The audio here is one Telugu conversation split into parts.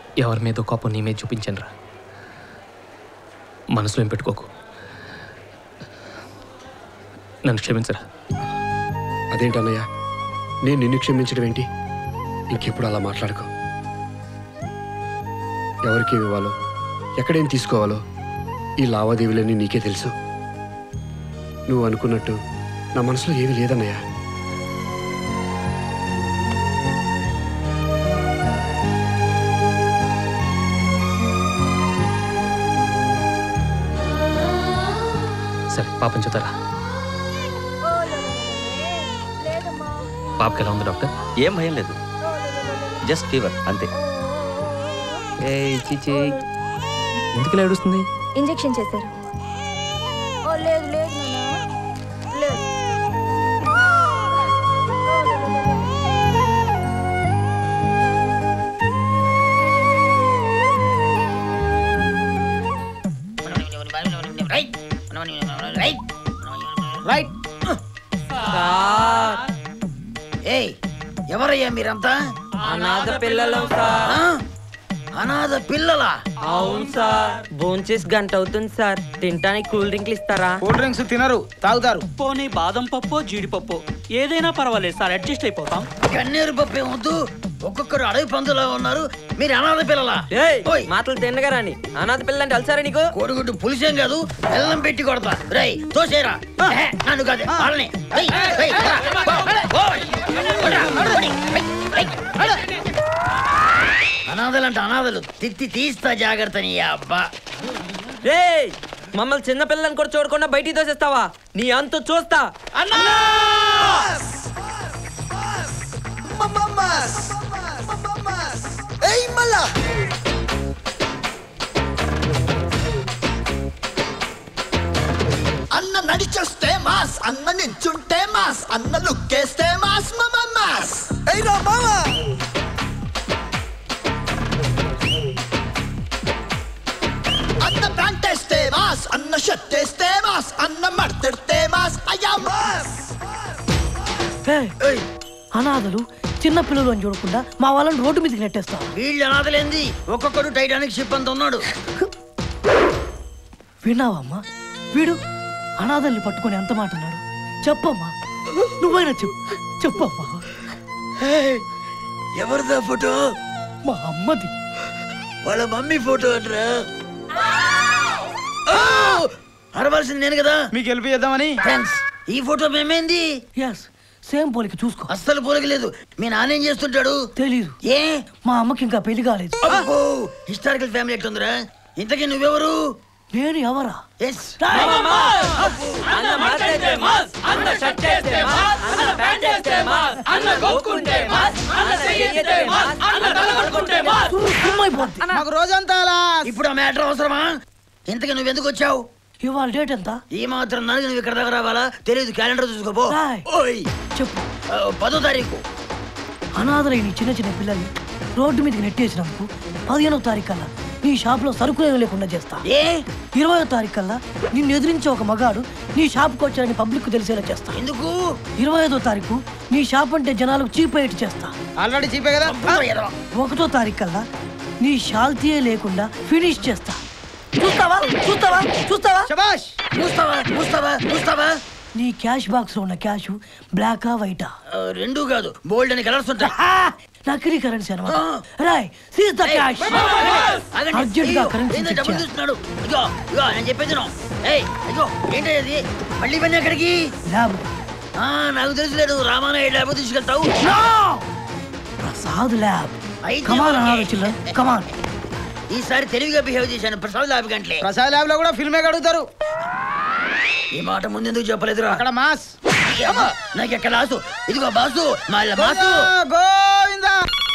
ఎవరి మీద కోపం నీ మీద చూపించను రా మనసులో ఏం పెట్టుకోకు నన్ను క్షమించరా అదేంటన్నయ్య నేను నిన్ను క్షమించడం ఏంటి ఇంకెప్పుడు అలా మాట్లాడుకో ఎవరికి ఏమి ఇవ్వాలో ఎక్కడేం తీసుకోవాలో ఈ లావాదేవీలన్నీ నీకే తెలుసు నువ్వు అనుకున్నట్టు నా మనసులో ఏమీ లేదన్నయ్య సరే పాపం చూతారా పాపకి ఎలా ఉంది డాక్టర్ ఏం భయం లేదు జస్ట్ ఫీవర్ అంతే ఏ చీచి ఎందుకు ఇలా ఏడుస్తుంది ఇంజెక్షన్ చేశారు ఓ లేదు లేదు నాన్న లేదు రైట్ ఏయ్ ఎవరయ్యా మీరంతా అనాథ పిల్లలం సార్ ఆ? అనాథ పిల్లలా అవును సార్ భోంచేసి గంట అవుతుంది సార్ తినడానికి కూల్ డ్రింక్లు ఇస్తారా కూల్ డ్రింక్స్ తినరు తాగుతారు పోనీ బాదం పప్పు జీడిపప్పు ఏదైనా పర్వాలేదు సార్ అడ్జస్ట్ అయిపోతాం కన్నీరు పప్పు ఏమొద్దు ఒక్కొక్కరు అడవి పందులా ఉన్నారు మీరు అనాథ పిల్లలా ఏయ్ ఓయ్ మాటలు తిన్నగా రాని అనాథ పిల్ల అంటే అలసారా నీకు కోడిగుడ్డు పులిసేం కాదు బెల్లం పెట్టి కొడతా రై తోసేరా ఎహె, నన్ను కాదు వాళ్ళని ఏయ్, ఏయ్, రా, పో, పో. పోరా, పోనీ, ఏయ్, ఏయ్. అనాథలంటే అనాథలు తిత్తి తీస్తా జాగ్రత్త నీ అబ్బా రేయ్ మమ్మల్ని చిన్న పిల్లని కూడా చూడకుండా బయటికి తోసేస్తావా నీ అంతు చూస్తా అన్న నడిచొస్తే మాస్ అన్న నించుంటే మాస్ అన్న లుక్కేస్తే మాస్ మమ మాస్ ఏయ్ రా మామా అన్న ప్యాంట్ వేస్తే మాస్ అన్న షర్ట్ వేస్తే మాస్ అన్న మడతెడితే మాస్ అయ్యా మాస్ ఏయ్, అనాథలు చిన్న పిల్లలు అని చూడకుండా మా వాళ్ళని రోడ్డు మీదకి నెట్టేస్తాం వీళ్ళు అనాథలేంది ఒక్కొక్కడు టైటానిక్ షిప్ అంత ఉన్నాడు విన్నావమ్మా వీడు అనాథల్ని పట్టుకొని ఎంత మాట అన్నాడు చెప్పమ్మా నువ్వైనా చెప్పు చెప్పమ్మా ఎవరిదా ఫోటో మా అమ్మది వాళ్ళ మమ్మీ ఫోటో అంటరా అరవాల్సింది నేను కదా మీకు హెల్ప్ చేద్దామని థ్యాంక్స్ ఈ ఫోటో మేమేంది ఎస్ సేమ్ పోలిక చూసుకో అస్సలు పోలకలేదు మీ నాన్న ఏం చేస్తుంటాడు తెలీదు ఏ మా అమ్మకి ఇంకా పెళ్లి కాలేదు అబ్బో హిస్టారికల్ ఫ్యామిలీ ఎట్లుందిరా ఇంతకీ నువ్వెవరు నేను ఎవరా ఎస్ అన్న మాట్లాడితే మాస్ అన్న షర్ట్ వేస్తే మాస్ అన్న ప్యాంట్ వేస్తే మాస్ అన్న గోకుంటే మాస్ అన్న చెయ్యితే మాస్ అన్న తల పట్టుకుంటే మాస్ సుమ్మైపోద్ది మాకు రోజంతా అలా ఇప్పుడు ఆ మ్యాటర్ అవసరమా ఇంతకీ నువ్వెందుకు వచ్చావు ఇవాళ డేట్ ఎంత ఈ మాత్రం దానికి నువ్వు ఇక్కడ దాకా రావాలా తెలియదు క్యాలెండర్ చూసుకోపో రాయ్. ఓయ్ చెప్పు ఆ, పదో తారీఖు అనాథలైన ఈ చిన్న చిన్న పిల్లల్ని రోడ్డు మీదకి నెట్టేసినందుకు పదిహేనో తారీఖు కల్లా నీ షాప్లో సరుకులు లేకుండా చేస్తా ఏ ఇరవయో తారీఖు కల్లా నిన్ను ఎదిరించే ఒక మగాడు నీ షాప్కి వచ్చాడని పబ్లిక్ తెలిసేలా చేస్తా ఎందుకు ఇరవై ఐదో తారీఖు నీ షాప్ అంటే జనాలకు చీప్ అయ్యేటి చేస్తా ఆల్రెడీ చీపే కదా అబ్బో, ఎదవ. ఒకటో తారీఖు కల్లా నీ షాల్తీయే లేకుండా ఫినిష్ చేస్తా చూస్తావా చూస్తావా చూస్తావా శబాష్ మూస్తావా మూస్తావా మూస్తావా నీ క్యాష్ బాక్స్ లో ఉన్న క్యాష్ బ్లాకా వైటా ఆ, రెండూ కాదు బోల్డ్ అని కలర్స్ ఉంటాయి నకిలీ కరెన్సీ అనమాట ఆ. రాయ్ సీజ్ ద క్యాష్ ఆగండి. అర్జెంట్ గా అయ్యో, కరెన్సీ ఏందో డబ్బులు ఇచ్చేయాలి. చూస్తున్నాడు ఇగో ఇగో నేను చెప్పేది విను. ఏయ్ ఇగో ఏంటి అది మళ్ళీ ఇవన్నీ ఎక్కడికి ల్యాబ్ ఆ, నాకు తెలుసులేడు రామానాయుడు ల్యాబ్ తీసుకెళ్తావు ప్రసాద్ ల్యాబ్ అయితే కమాన్ ఓకే. అనాథ చిల్డ్రన్ కమాన్ ఈసారి తెలివిగా బిహేవ్ చేశాను ప్రసాద్ ల్యాబ్ గంటలే ప్రసాద్ ల్యాబ్ లో కూడా ఫిల్మే అడుగుతారు ఈ మాట ముందెందుకు చెప్పలేదురా అక్కడ మాస్ అమ్మా, నాకు ఎక్కడ ఆసు ఇదిగో బాసు మళ్ళీ బాసు గోవిందా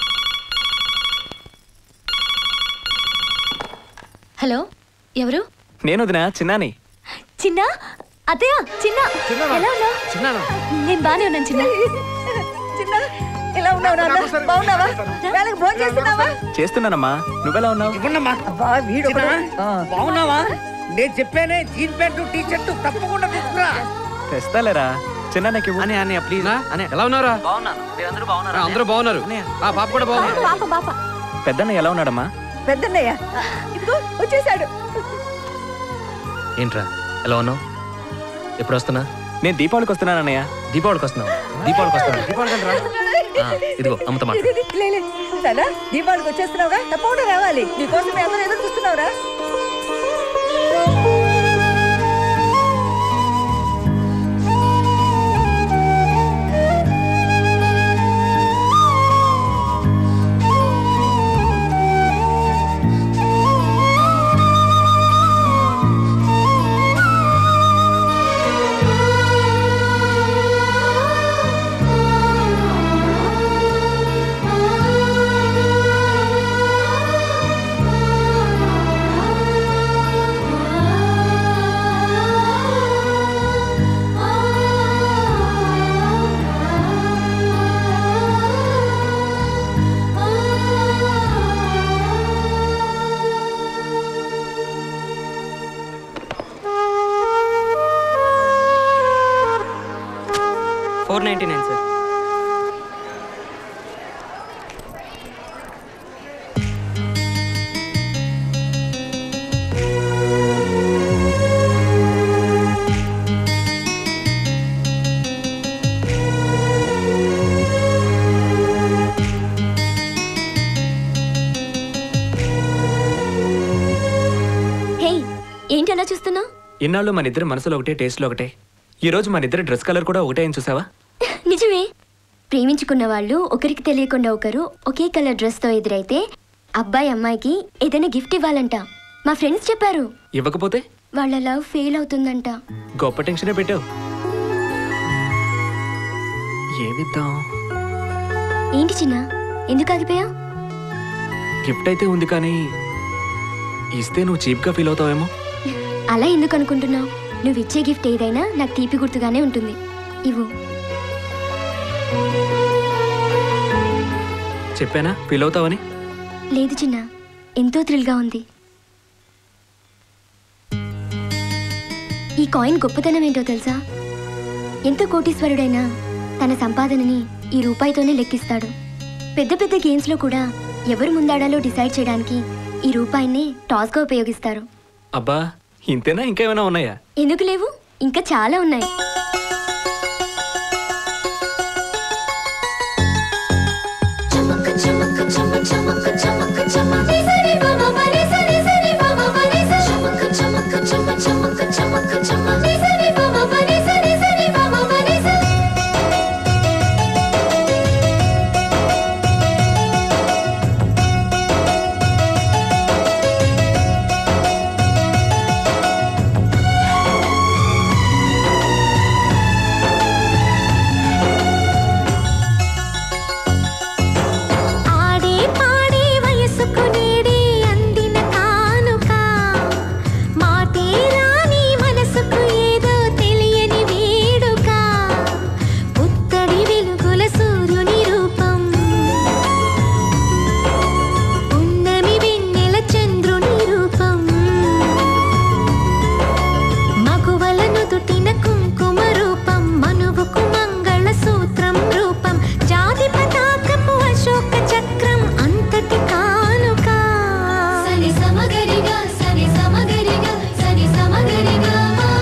హలో ఎవరు నేను వదినా చిన్నాని చిన్న అత్తయ్య చిన్న ఎలా ఉన్నావు నేను బానే ఉన్నాను చిన్న చిన్న ఎలా ఉన్నావు నాన్న బాగున్నావా వేళకు భోజనం చేస్తున్నావా చేస్తున్నానమ్మా నువ్వెలా ఉన్నావు ఇవ్వండమ్మా అబ్బా వీడు చిన్నా, బాగున్నావా నేను చెప్పానే జీన్ ప్యాంటు టీ షర్టు తప్పకుండా తీసుకురా తెస్తాలేరా చిన్న నాకు అని అన్నయ్య ప్లీజ్ అనే ఎలా ఉన్నారా బాగున్నాను మీరందరూ బాగున్నారా అందరూ బాగున్నారు ఆ పాప కూడా బాగుంది పాప పాప పెద్దన్న ఎలా ఉన్నాడమ్మా పెద్దన్నయ్య ఇదిగో వచ్చేసాడు ఏంట్రా ఎలా ఉన్నావు ఎప్పుడు వస్తున్నా నేను దీపావళికి వస్తున్నాను అన్నయ్య దీపావళికి వస్తున్నావు దీపావళికి వస్తున్నాను దీపావళికి రా ఆ, ఇదిగో అమ్మతో మాట ఇది, ఇది, లే, లే. సనా దీపావళికి వచ్చేస్తున్నావుగా తప్పకుండా రావాలి నీకోసం మేము అందరూ ఎదురు చూస్తున్నావురా four ninety nine sir hey ఏంటి అలా చూస్తున్నావు ఇన్నాళ్ళు మన ఇద్దరు మనసులో ఒకటే టేస్ట్లో ఒకటే ఈ రోజు మన ఇద్దరు డ్రెస్ కలర్ కూడా ఒకటే అని చూసావా నిజమే ప్రేమించుకున్న వాళ్ళు ఒకరికి తెలియకుండా ఒకరు ఒకే కలర్ డ్రెస్తో ఎదురైతే అబ్బాయి అమ్మాయికి ఏదైనా గిఫ్ట్ ఇవ్వాలంట మా ఫ్రెండ్స్ చెప్పారు ఇవ్వకపోతే వాళ్ళ లవ్ ఫెయిల్ అవుతుందంట గొప్ప టెన్షనే పెట్టావు ఏమిద్దాం ఏంటి చిన్న ఎందుకు ఆగిపోయా గిఫ్ట్ అయితే ఉంది కానీ ఇస్తే నువ్వు చీప్గా ఫీల్ అవుతావేమో అలా ఎందుకు అనుకుంటున్నావు నువ్వు ఇచ్చే గిఫ్ట్ ఏదైనా నాకు తీపి గుర్తుగానే ఉంటుంది ఇవ్వు చెప్పానా ఫీల్ అవుతావని లేదు చిన్న ఎంతో థ్రిల్గా ఉంది ఈ కాయిన్ గొప్పతనం ఏంటో తెలుసా ఎంత కోటీశ్వరుడైనా తన సంపాదనని ఈ రూపాయితోనే లెక్కిస్తాడు పెద్ద పెద్ద గేమ్స్లో కూడా ఎవరు ముందాడాలో డిసైడ్ చేయడానికి ఈ రూపాయిని టాస్గా ఉపయోగిస్తారు అబ్బా ఇంతేనా ఇంకేమైనా ఉన్నాయా ఎందుకు లేవు ఇంకా చాలా ఉన్నాయి ఆడే పాడే వయసుకు నేడే అందిన కానుక మాటే రాని మనసుకు ఏదో తెలియని వేడుక పుత్తడి వెలుగుల సూర్యుని రూపం ఉన్నమి వెన్నెల చంద్రుని రూపం మగువల నుదుటిన కుంకుమ రూపం మనువుకు మంగళ సూత్రం రూపం జాతి పతాకపు అశోక చక్రం అంతటి కానుక సని సమగరిగా సని సమగరిగా సని సమగరిగా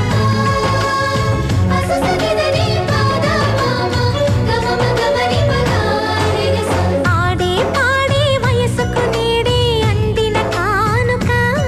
ఆడే పాడే వయసుకు నేడే అందిన కానుక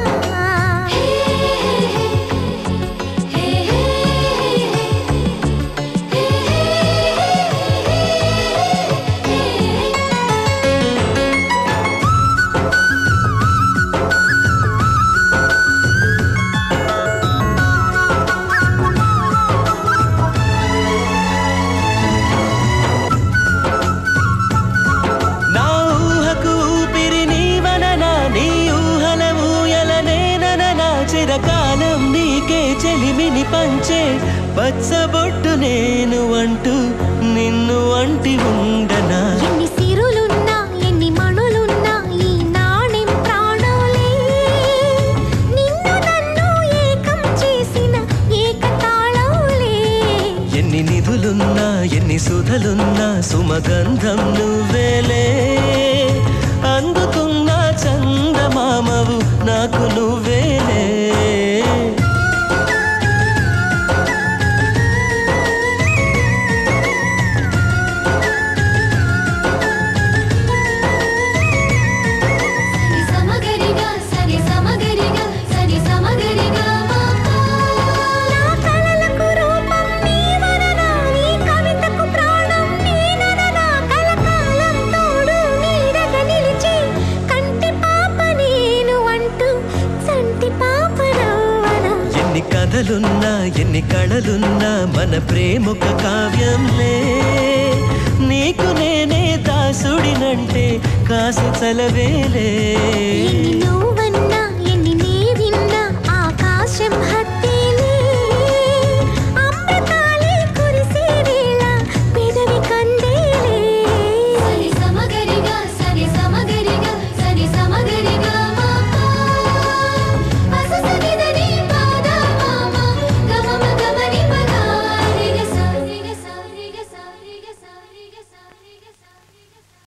నా ఊహకు ఊపిరి నీవననా నీ ఊహల ఊయలనేననా చిరకాలం నీకే చెలిమిని పంచే పచ్చబొట్టు నేను అంటూ నిన్ను అంటి ఉండనా ఎన్ని సిరులున్నా ఎన్ని మణులున్నా ఈ నాణెం ప్రాణంలే నిన్ను నన్ను ఏకం చేసిన ఏకతాళంలే ఎన్ని నిధులున్నా ఎన్ని సుధలున్నా సుమగంధం నువ్వేలే అందుకున్న చందమామ చందమామవు నాకు నువ్వేలే సరి సమగరిగా సరి సమగరిగా సరి సమగరిగా నా కలలకు రూపం నీవననా నీ కవితకు ప్రాణం నేనననా కలకాలం తోడు నీడగా నిలిచి కంటి పాప నేను అంటూ చంటి పాప నవ్వనా ఎన్ని కథలున్నా ఎన్ని కళలున్నా మన ప్రేమొక కావ్యంలే నీకు నేనే దాసుడినంటే కాసి చలవేలే ఎన్ని నువ్వు